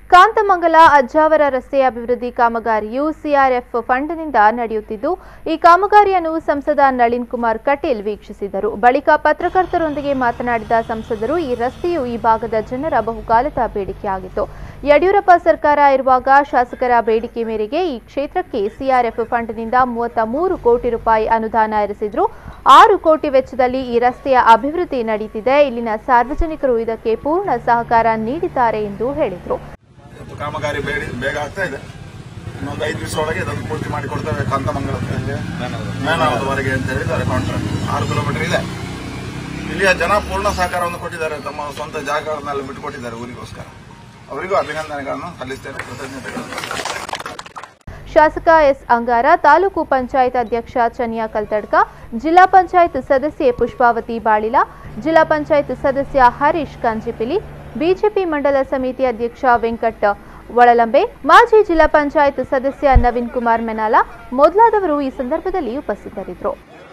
ಕಾಂತಮಂಗಲ ಅಜ್ಜಾವರ ರಸ್ತೆ ಅಭಿವೃದ್ಧಿ ಕಾಮಗಾರಿಯು ಸಿಆರ್ಎಫ್ ಫಂಡ್ನಿಂದ ನಡೆಯುತ್ತಿದ್ದು ಈ ಕಾಮಗಾರಿಯನ್ನು ಸಂಸದ ನಳಿನ್ ಕುಮಾರ್ ಕಟೀಲ್ ವೀಕ್ಷಿಸಿದರು ಬಳಿಕ ಪತ್ರಕರ್ತರೊಂದಿಗೆ ಮಾತನಾಡಿದ ಸಂಸದರು ಈ ರಸ್ತೆಯು ಈ ಭಾಗದ ಜನರ ಬಹುಕಾಲದ ಬೇಡಿಕೆಯಾಗಿತ್ತು ಯಡಿಯೂರಪ್ಪ ಸರ್ಕಾರ ಇರುವಾಗ ಶಾಸಕರ ಬೇಡಿಕೆ ಮೇರೆಗೆ ಈ ಕ್ಷೇತ್ರಕ್ಕೆ ಸಿಆರ್ಎಫ್ ಫಂಡ್ನಿಂದ ಮೂವತ್ತ ಮೂರು ಕೋಟಿ ರೂಪಾಯಿ ಅನುದಾನ ಇರಿಸಿದ್ರು ಆರು ಕೋಟಿ ವೆಚ್ಚದಲ್ಲಿ ಈ ರಸ್ತೆಯ ಅಭಿವೃದ್ಧಿ ನಡೀತಿದೆ ಇಲ್ಲಿನ ಸಾರ್ವಜನಿಕರು ಇದಕ್ಕೆ ಪೂರ್ಣ ಸಹಕಾರ ನೀಡಿದ್ದಾರೆ ಎಂದು ಹೇಳಿದರು ಇವತ್ತು ಕಾಮಗಾರಿ ಬೇಡಿ ಬೇಗ ಆಗ್ತಾ ಇದೆ ಇನ್ನೊಂದು ಐದು ದಿವಸ ಒಳಗೆ ಇದನ್ನು ಪೂರ್ತಿ ಮಾಡಿ ಕೊಡ್ತೇವೆ ಕಾಂತಮಂಗಲ ಮೇನಾವದವರೆಗೆ ಅಂತ ಹೇಳಿದ್ದಾರೆ ಕಾಂಟ್ರಾಕ್ಟ್ ಆರು ಕಿಲೋಮೀಟರ್ ಇದೆ ಇಲ್ಲಿಯ ಜನ ಪೂರ್ಣ ಸಹಕಾರವನ್ನು ಕೊಟ್ಟಿದ್ದಾರೆ ತಮ್ಮ ಸ್ವಂತ ಜಾಗಗಳನ್ನೆಲ್ಲ ಬಿಟ್ಟುಕೊಟ್ಟಿದ್ದಾರೆ ಊರಿಗೋಸ್ಕರ ಅವರಿಗೂ ಅಭಿನಂದನೆಗಳನ್ನು ಸಲ್ಲಿಸ್ತೇನೆ ಕೃತಜ್ಞತೆಗಳನ್ನು ಶಾಸಕ ಎಸ್ ಅಂಗಾರ ತಾಲೂಕು ಪಂಚಾಯತ್ ಅಧ್ಯಕ್ಷ ಚನಿಯಾ ಕಲ್ತಡ್ಕ ಜಿಲ್ಲಾ ಪಂಚಾಯತ್ ಸದಸ್ಯೆ ಪುಷ್ಪಾವತಿ ಬಾಳಿಲ ಜಿಲ್ಲಾ ಪಂಚಾಯತ್ ಸದಸ್ಯ ಹರೀಶ್ ಕಂಜಿಪಿಲಿ ಬಿಜೆಪಿ ಮಂಡಲ ಸಮಿತಿ ಅಧ್ಯಕ್ಷ ವೆಂಕಟ್ ಒಳಲಂಬೆ ಮಾಜಿ ಜಿಲ್ಲಾ ಪಂಚಾಯತ್ ಸದಸ್ಯ ನವೀನ್ ಕುಮಾರ್ ಮೆನಾಲ ಮೊದಲಾದವರು ಈ ಸಂದರ್ಭದಲ್ಲಿ ಉಪಸ್ಥಿತರಿದ್ದರು